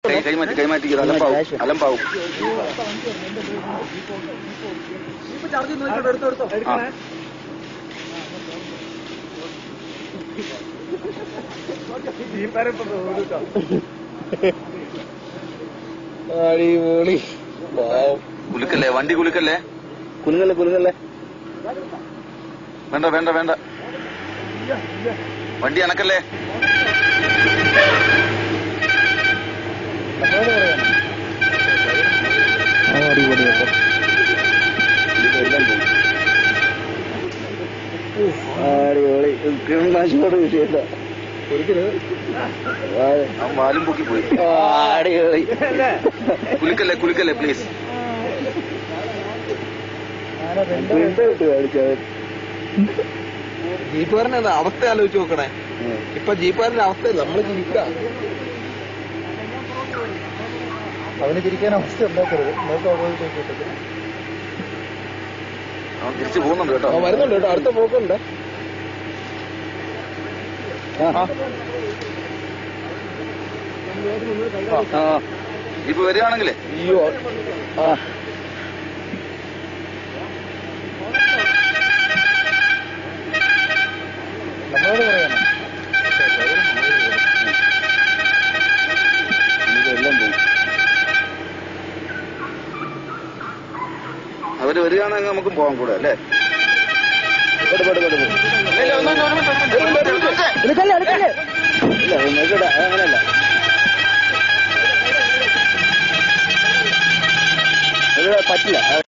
കൈ കൈമാറ്റി കൈമാറ്റി അലമ്പാവും അലമ്പാവും ആ. അടിപൊളി കുലുക്കല്ലേ വണ്ടി കുലുക്കല്ലേ കുലുങ്ങല്ലേ കുലുങ്ങല്ലേ വേണ്ട വേണ്ട വേണ്ട വണ്ടി അനക്കല്ലേ അടിപൊളി കേട്ടോ അടിപൊളി കിണാശോട് വിഷയത്ത അവൻ വാലും പൊക്കി പോയി അടിപൊളി കുലുക്കല്ലേ കുലുക്കല്ലേ പ്ലീസ് പ്രിന്റ് ഇട്ട് കാണിച്ചത് ജീപ്പുകാരന്റെ അവസ്ഥ ആലോചിച്ച് നോക്കണേ ഇപ്പൊ ജീപ്പുകാരന്റെ അവസ്ഥയില്ല നമ്മള് ജീവിക്കാം അവന് ചിരിക്കാൻ അവസ്ഥ ഉണ്ടാക്കരുത് നമുക്ക് ഓപ്പോസിറ്റ് അവൻ തിരിച്ചു പോകുന്നുണ്ട് കേട്ടോ ആ, വരുന്നുണ്ട് കേട്ടോ അടുത്ത പോക്കുണ്ട് ആ ഇപ്പൊ വരികയാണെങ്കിലേ അയ്യോ ആ നമ്മളോട് പറയണം എല്ലാം പോകും അവര് വരികയാണെങ്കിൽ നമുക്ക് പോകാൻ കൂടെ അല്ലേ പെട് പെട് പെട് പെട്. ഇല്ല, ഒന്ന് മിനിറ്റ്, ഒരു മിനിറ്റ്, ഒരു മിനിറ്റ്, ഒരു മിനിറ്റ്. എടുക്കല്ലേ എടുക്കല്ലേ ഇല്ല നോക്കട്ടെ അങ്ങനെയല്ല ഇത് പറ്റില്ല